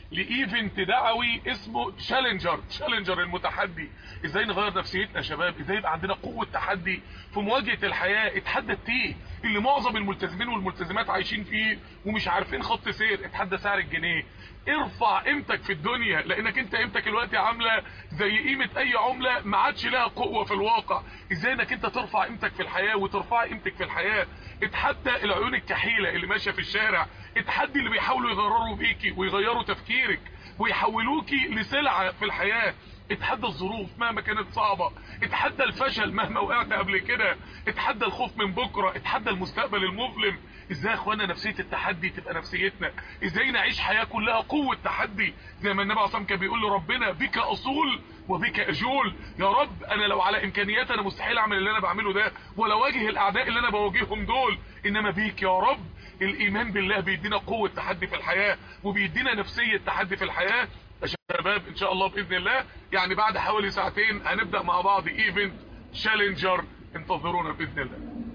لايفنت دعوي اسمه تشالنجر تشالنجر المتحدي ازاي نغير نفسيتنا يا شباب ازاي يبقى عندنا قوه تحدي في مواجهه الحياه اتحدى التيه اللي معظم الملتزمين والملتزمات عايشين فيه ومش عارفين خط سير اتحدى سعر الجنيه ارفع قيمتك في الدنيا لانك انت قيمتك الوقت عامله زي قيمه اي عمله ما عادش لها قوه في الواقع ازاي انك انت ترفع قيمتك في الحياه وترفع قيمتك في الحياه اتحدى العيون الكحيله اللي ماشيه في الشارع اتحدي اللي بيحاولوا يغرروا بيكي ويغيروا تفكيرك ويحولوكي لسلعه في الحياه اتحدى الظروف مهما كانت صعبة اتحدى الفشل مهما وقعت قبل كده اتحدى الخوف من بكرة اتحدى المستقبل المظلم ازاي يا اخوانا نفسية التحدي تبقى نفسيتنا ازاي نعيش حياة كلها قوة تحدي زي ما النبي عصام كان بيقول لربنا بك اصول وبك اجول يا رب انا لو على امكانيات انا مستحيل اعمل اللي انا بعمله ده ولا واجه الاعداء اللي انا بواجههم دول انما بيك يا رب الايمان بالله بيدينا قوة تحدي في الحياة وبيدينا نفسية تحدي في الحياة يا شباب ان شاء الله باذن الله يعني بعد حوالي ساعتين هنبدا مع بعض ايفنت تشالنجر انتظرونا باذن الله